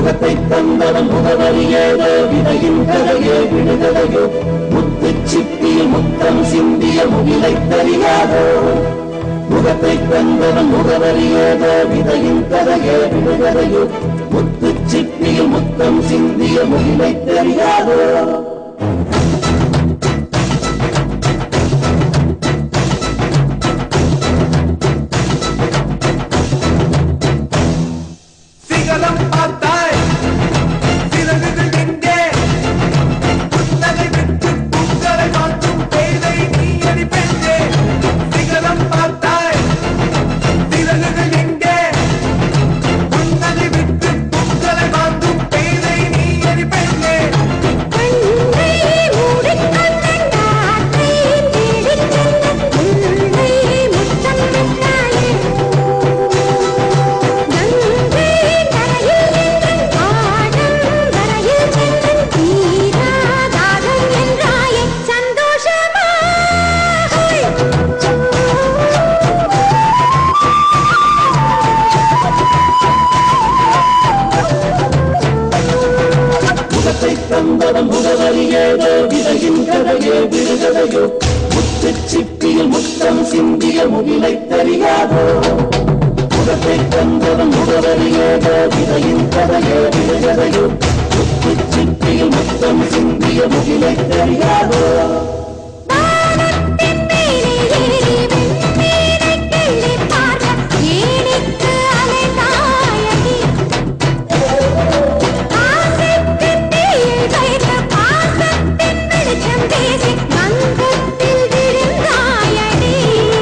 முகத்தை தந்தவன் முகவரியேதோ விதையின் கதையே விடுகதையோ முத்து சிப்பியில் முத்தம் சிந்திய முகிலை தெரியாதோ முகத்தை தந்தவன் முகவரியேதோ விதையின் கதையே விடுகதையோ முத்து சிப்பியில் முத்தம் சிந்திய முகிலை தெரியாதோ சிகரம் பார்த்தாய் சிறகுகள் எங்கே புன்னகை விட்டு பூக்களை மாற்றும் பேதை நீ அடி பெண்ணே சிகரம் பார்த்தாய் சிறகுகள் எங்கே புன்னகை விட்டு பூக்களை மாற்றும் பேதை நீ அடி பெண்ணே கண்ணை மூடிக்கொண்ட காற்றை தேடிச் சென்ற முல்லை முத்தம் விட்டாயே கங்கை கரையில் நின்றன் பாடம் வரையில் சென்றன் தீரா தாகம் என்றாயே சந்தோஷமா முகத்தை தந்தவன் முகவரியேதோ விதையின் கதையே விடுகதையோ முத்து சிப்பியில் முத்தம் சிந்திய முகிலை தெரியாதோ முகத்தை தந்தவன் முகவரியேதோ விதையின் கதையே விடுகதையோ முத்து சிப்பியில் முத்தம் சிந்திய முகிலை தெரியாதோ வானத்தின் மேலே ஏறி வெண்மீனைக் கிள்ளிப் பார்க்க ஏணிக்கு அலைந்தாயடி. ஆசைக்குத் தீயில் வைத்த பாசத்தின் வெளிச்சம் வீசி மங்கத்தில் விழுந்தாயடி.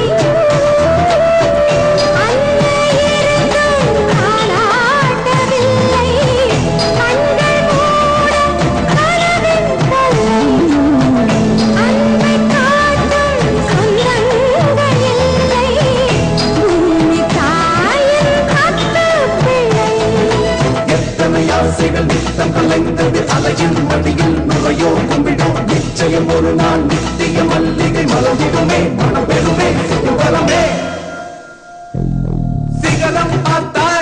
அன்னையிருந்தும் தாலாட்டவில்லை. கண்கள் மூட கனவின் தொல்லை. அன்பை காட்டும் சொந்தங்கள் இல்லை பூமி தாயின் கத்து பிள்ளை எத்தனை ஆசைகள் நித்தம் கலைந்தது அலையின் மடியில் நுழையோ கும்பிடோ நிச்சயம் ஒரு நாள் நித்திய மல்லிகை மலர்ந்திடுமே மனப்பெருமே சுகரமே சிகரம் பார்த்தாய்